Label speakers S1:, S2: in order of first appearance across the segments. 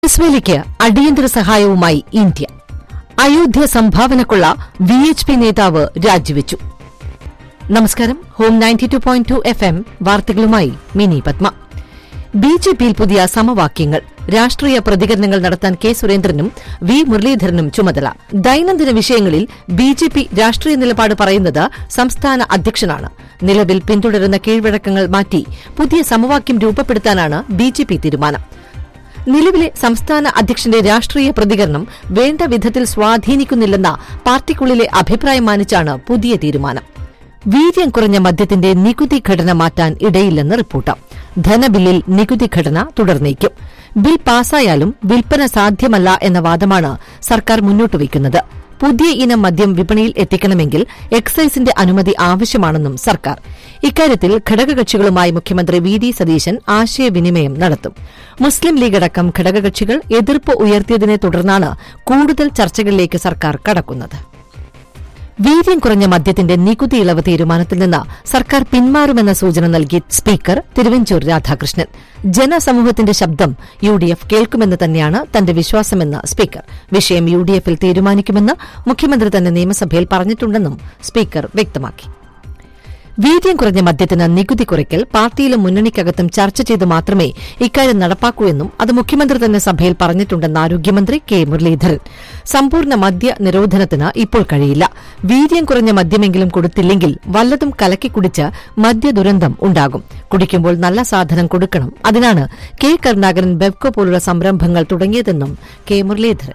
S1: വെനസ്വേലയ്ക്ക് അടിയന്തര സഹായവുമായി ഇന്ത്യ അയോധ്യ സംഭാവനക്കുള്ള വി എച്ച് പി നേതാവ് രാജിവെച്ചു നമസ്കാരം home ninety two point two F M വാർത്തകളുമായി മിനി പത്മ ബി ജെ പിയിൽ പുതിയ സമവാക്യങ്ങൾ രാഷ്ട്രീയ പ്രതികരണങ്ങൾ നടത്താൻ കെ സുരേന്ദ്രനും വി മുരളീധരനും ചുമതല ദൈനംദിന വിഷയങ്ങളിൽ ബി ജെ പി രാഷ്ട്രീയ നിലപാട് പറയുന്നത് സംസ്ഥാന അധ്യക്ഷനാണ് നിലവിൽ പിന്തുടരുന്ന കീഴ്വഴക്കങ്ങൾ മാറ്റി പുതിയ സമവാക്യം രൂപപ്പെടുത്താനാണ് ബി ജെ പി തീരുമാനം നിലവിലെ സംസ്ഥാന അധ്യക്ഷന്റെ രാഷ്ട്രീയ പ്രതികരണം വേണ്ട വിധത്തിൽ സ്വാധീനിക്കുന്നില്ലെന്ന പാർട്ടിക്കുള്ളിലെ അഭിപ്രായം മാനിച്ചാണ് പുതിയ തീരുമാനം വീര്യം കുറഞ്ഞ മദ്യത്തിന്റെ നികുതി ഘടന മാറ്റാൻ ഇടയില്ലെന്ന് റിപ്പോർട്ട് ധനബില്ലിൽ നികുതി ഘടന തുടർന്നേക്കും ബിൽ പാസായാലും വിൽപ്പന സാധ്യമല്ല എന്ന വാദമാണ് സർക്കാർ മുന്നോട്ടുവയ്ക്കുന്നത് പുതിയ ഇനം മദ്യം വിപണിയിൽ എത്തിക്കണമെങ്കിൽ എക്സൈസിന്റെ അനുമതി ആവശ്യമാണെന്നും സർക്കാർ ഇക്കാര്യത്തിൽ ഘടകകക്ഷികളുമായി മുഖ്യമന്ത്രി വി ഡി സതീശൻ ആശയവിനിമയം നടത്തും മുസ്ലിം ലീഗ് അടക്കം ഘടകകക്ഷികൾ എതിർപ്പ് ഉയർത്തിയതിനെ തുടർന്നാണ് കൂടുതൽ ചർച്ചകളിലേക്ക് സർക്കാർ കടക്കുന്നത് വീര്യം കുറഞ്ഞ മദ്യത്തിന്റെ നികുതി ഇളവ് തീരുമാനത്തിൽ നിന്ന് സർക്കാർ പിന്മാറുമെന്ന സൂചന നൽകി സ്പീക്കർ തിരുവഞ്ചൂർ രാധാകൃഷ്ണൻ ജനസമൂഹത്തിന്റെ ശബ്ദം യു ഡി എഫ് കേൾക്കുമെന്ന് തന്നെയാണ് തന്റെ വിശ്വാസമെന്ന് സ്പീക്കർ വിഷയം യു ഡി എഫിൽ തീരുമാനിക്കുമെന്ന് മുഖ്യമന്ത്രി തന്നെ നിയമസഭയിൽ പറഞ്ഞിട്ടുണ്ടെന്നും സ്പീക്കർ വ്യക്തമാക്കി വീര്യം കുറഞ്ഞ മദ്യത്തിന് നികുതി കുറയ്ക്കൽ പാർട്ടിയിലും മുന്നണിക്കകത്തും ചർച്ച ചെയ്ത് മാത്രമേ ഇക്കാര്യം നടപ്പാക്കൂ എന്നും അത് മുഖ്യമന്ത്രി തന്നെ സഭയിൽ പറഞ്ഞിട്ടുണ്ടെന്ന് ആരോഗ്യമന്ത്രി കെ മുരളീധരൻ സമ്പൂർണ്ണ മദ്യ നിരോധനത്തിന് ഇപ്പോൾ കഴിയില്ല വീര്യം കുറഞ്ഞ മദ്യമെങ്കിലും കൊടുത്തില്ലെങ്കിൽ വല്ലതും കലക്കി കുടിച്ച് മദ്യദുരന്തം ഉണ്ടാകും കുടിക്കുമ്പോൾ നല്ല സാധനം കൊടുക്കണം അതിനാണ് കെ കരുണാകരൻ ബെവ്കോ പോലുള്ള സംരംഭങ്ങൾ തുടങ്ങിയതെന്നും കെ മുരളീധരൻ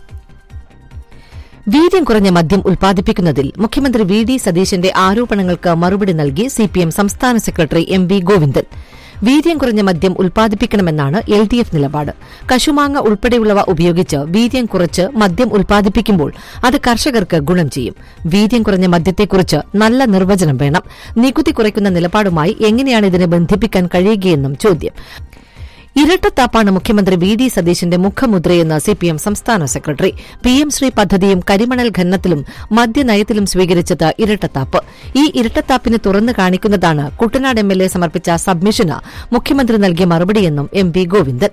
S1: വീര്യം കുറഞ്ഞ മദ്യം ഉൽപ്പാദിപ്പിക്കുന്നതിൽ മുഖ്യമന്ത്രി വി ഡി സതീശന്റെ ആരോപണങ്ങൾക്ക് മറുപടി നൽകി സിപിഎം സംസ്ഥാന സെക്രട്ടറി എം വി ഗോവിന്ദൻ വീര്യം കുറഞ്ഞ മദ്യം ഉൽപ്പാദിപ്പിക്കണമെന്നാണ് എൽ ഡി എഫ് നിലപാട് കശുമാങ്ങ ഉൾപ്പെടെയുള്ളവ ഉപയോഗിച്ച് വീര്യം കുറച്ച് മദ്യം ഉൽപ്പാദിപ്പിക്കുമ്പോൾ അത് കർഷകർക്ക് ഗുണം ചെയ്യും വീര്യം കുറഞ്ഞ മദ്യത്തെക്കുറിച്ച് നല്ല നിർവചനം വേണം നികുതി കുറയ്ക്കുന്ന നിലപാടുമായി എങ്ങനെയാണ് ഇതിനെ ബന്ധിപ്പിക്കാൻ കഴിയുകയെന്നും ചോദ്യം ഇരട്ടത്താപ്പാണ് മുഖ്യമന്ത്രി വി ഡി സതീശന്റെ മുഖമുദ്രയെന്ന് സിപിഎം സംസ്ഥാന സെക്രട്ടറി പി എം ശ്രീ പദ്ധതിയും കരിമണൽ ഖനനത്തിലും മദ്യനയത്തിലും സ്വീകരിച്ചത് ഇരട്ടത്താപ്പ് ഈ ഇരട്ടത്താപ്പിന് തുറന്നു കാണിക്കുന്നതാണ് കുട്ടനാട് എം എൽ എ സമർപ്പിച്ച സബ്മിഷന് മുഖ്യമന്ത്രി നൽകിയ മറുപടിയെന്നും എം പി ഗോവിന്ദൻ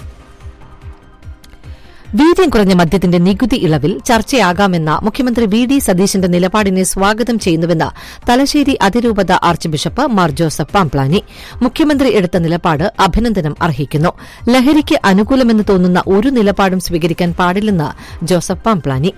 S1: വീര്യം കുറഞ്ഞ മദ്യത്തിന്റെ നികുതി ഇളവിൽ ചർച്ചയാകാമെന്ന മുഖ്യമന്ത്രി വി ഡി സതീശന്റെ നിലപാടിനെ സ്വാഗതം ചെയ്യുന്നുവെന്ന് തലശ്ശേരി അതിരൂപത archbishop Mar Joseph Pamplany മുഖ്യമന്ത്രി എടുത്ത നിലപാട് അഭിനന്ദനം അർഹിക്കുന്നു ലഹരിക്ക് അനുകൂലമെന്ന് തോന്നുന്ന ഒരു നിലപാടും സ്വീകരിക്കാൻ പാടില്ലെന്ന് Joseph Pamplany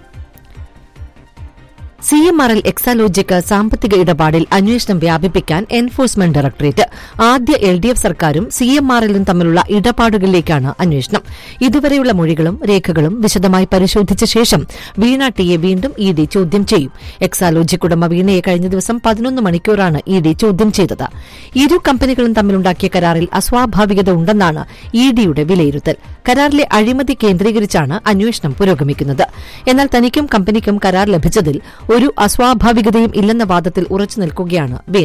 S1: C M R L Exalogic സാമ്പത്തിക ഇടപാടിൽ അന്വേഷണം വ്യാപിപ്പിക്കാൻ എൻഫോഴ്സ്മെന്റ് ഡയറക്ടറേറ്റ് ആദ്യ എൽ ഡി എഫ് സർക്കാരും സി എം ആർ എല്ലും തമ്മിലുള്ള ഇടപാടുകളിലേക്കാണ് അന്വേഷണം ഇതുവരെയുള്ള മൊഴികളും രേഖകളും വിശദമായി പരിശോധിച്ച ശേഷം വീണ ടിയെ വീണ്ടും ഇ ഡി ചോദ്യം ചെയ്യും എക്സാലോജിക് ഉടമ വീണയെ കഴിഞ്ഞ ദിവസം പതിനൊന്ന് മണിക്കൂറാണ് ഇ ഡി ചോദ്യം ചെയ്തത് ഇരു കമ്പനികളും തമ്മിലുണ്ടാക്കിയ കരാറിൽ അസ്വാഭാവികത ഉണ്ടെന്നാണ് ഇ ഡിയുടെ വിലയിരുത്തൽ കരാറിലെ അഴിമതി കേന്ദ്രീകരിച്ചാണ് അന്വേഷണം പുരോഗമിക്കുന്നത് എന്നാൽ തനിക്കും കമ്പനിക്കും കരാർ ലഭിച്ചതിൽ ഒരു അസ്വാഭാവികതയും ഇല്ലെന്ന വാദത്തിൽ ഉറച്ചു നിൽക്കുകയാണ് വീണ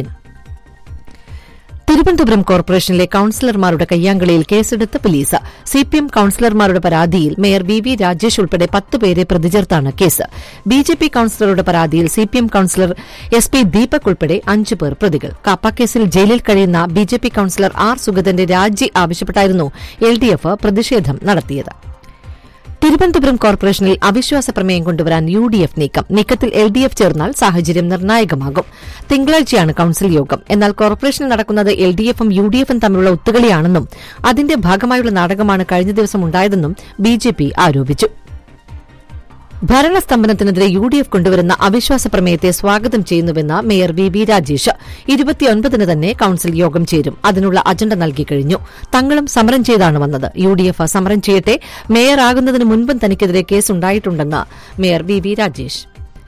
S1: തിരുവനന്തപുരം കോർപ്പറേഷനിലെ കൌൺസിലർമാരുടെ കയ്യാങ്കളിയിൽ കേസെടുത്ത പോലീസ് സിപിഎം കൌൺസിലർമാരുടെ പരാതിയിൽ മേയർ വി വി രാജേഷ് ഉൾപ്പെടെ പത്ത് പേരെ പ്രതിചേർത്താണ് കേസ് ബിജെപി കൌൺസിലറുടെ പരാതിയിൽ CPM councillor S P Deepak ഉൾപ്പെടെ അഞ്ചു പേർ പ്രതികൾ കാപ്പ കേസിൽ ജയിലിൽ കഴിയുന്ന ബിജെപി കൌൺസിലർ ആർ സുഗതന്റെ രാജി ആവശ്യപ്പെട്ടായിരുന്നു എൽഡിഎഫ് പ്രതിഷേധം നടത്തിയത് തിരുവനന്തപുരം കോർപ്പറേഷനിൽ അവിശ്വാസ പ്രമേയം കൊണ്ടുവരാൻ യു ഡി എഫ് നീക്കം നീക്കത്തിൽ എൽ ഡി എഫ് ചേർന്നാൽ സാഹചര്യം നിർണായകമാകും തിങ്കളാഴ്ചയാണ് കൌൺസിൽ യോഗം എന്നാൽ കോർപ്പറേഷനിൽ നടക്കുന്നത് എൽ ഡി എഫും യു ഡി എഫും തമ്മിലുള്ള ഒത്തുകളിയാണെന്നും അതിന്റെ ഭാഗമായുള്ള നാടകമാണ് കഴിഞ്ഞ ദിവസം ഉണ്ടായതെന്നും ബി ജെ പി ആരോപിച്ചു ഭരണസ്തംഭനത്തിനെതിരെ യു ഡി എഫ് കൊണ്ടുവരുന്ന അവിശ്വാസ പ്രമേയത്തെ സ്വാഗതം ചെയ്യുന്നുവെന്ന് മേയർ വി ബി രാജേഷ് ഇരുപത്തിയൊൻപതിന് തന്നെ കൌൺസിൽ യോഗം ചേരും അതിനുള്ള അജണ്ട നൽകിക്കഴിഞ്ഞു തങ്ങളും സമരം ചെയ്താണ് വന്നത് യു ഡി എഫ് സമരം ചെയ്യട്ടെ മേയറാകുന്നതിന് മുൻപും തനിക്കെതിരെ കേസുണ്ടായിട്ടുണ്ടെന്ന് mayor V B Rajesh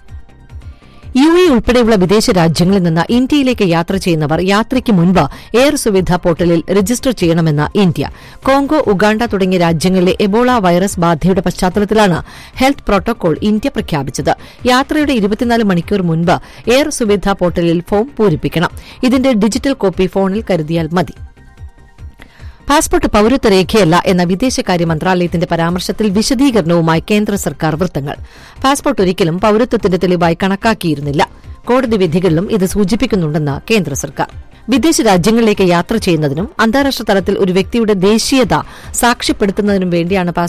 S1: U A ഉൾപ്പെടെയുള്ള വിദേശ രാജ്യങ്ങളിൽ നിന്ന് ഇന്ത്യയിലേക്ക് യാത്ര ചെയ്യുന്നവർ യാത്രയ്ക്ക് മുൻപ് എയർ സുവിധ പോർട്ടലിൽ രജിസ്റ്റർ ചെയ്യണമെന്ന് ഇന്ത്യ കോങ്കോ ഉഗാണ്ട തുടങ്ങിയ രാജ്യങ്ങളിലെ എബോള വൈറസ് ബാധയുടെ പശ്ചാത്തലത്തിലാണ് ഹെൽത്ത് പ്രോട്ടോകോൾ ഇന്ത്യ പ്രഖ്യാപിച്ചത് യാത്രയുടെ ഇരുപത്തിനാല് മണിക്കൂർ മുൻപ് എയർ സുവിധ പോർട്ടലിൽ ഫോം പൂരിപ്പിക്കണം ഇതിന്റെ ഡിജിറ്റൽ കോപ്പി ഫോണിൽ കരുതിയാൽ മതി പാസ്പോർട്ട് പൌരത്വ രേഖയല്ല എന്ന വിദേശകാര്യ മന്ത്രാലയത്തിന്റെ പരാമർശത്തിൽ വിശദീകരണവുമായി കേന്ദ്ര സർക്കാർ വൃത്തങ്ങൾ പാസ്പോർട്ട് ഒരിക്കലും പൌരത്വത്തിന്റെ തെളിവായി കണക്കാക്കിയിരുന്നില്ല കോടതി വിധികളിലും ഇത് സൂചിപ്പിക്കുന്നുണ്ടെന്ന് കേന്ദ്ര സർക്കാർ വിദേശ രാജ്യങ്ങളിലേക്ക് യാത്ര ചെയ്യുന്നതിനും അന്താരാഷ്ട്ര തലത്തിൽ ഒരു വ്യക്തിയുടെ ദേശീയത സാക്ഷ്യപ്പെടുത്തുന്നതിനും വേണ്ടിയാണ് പാസ്പോർട്ട്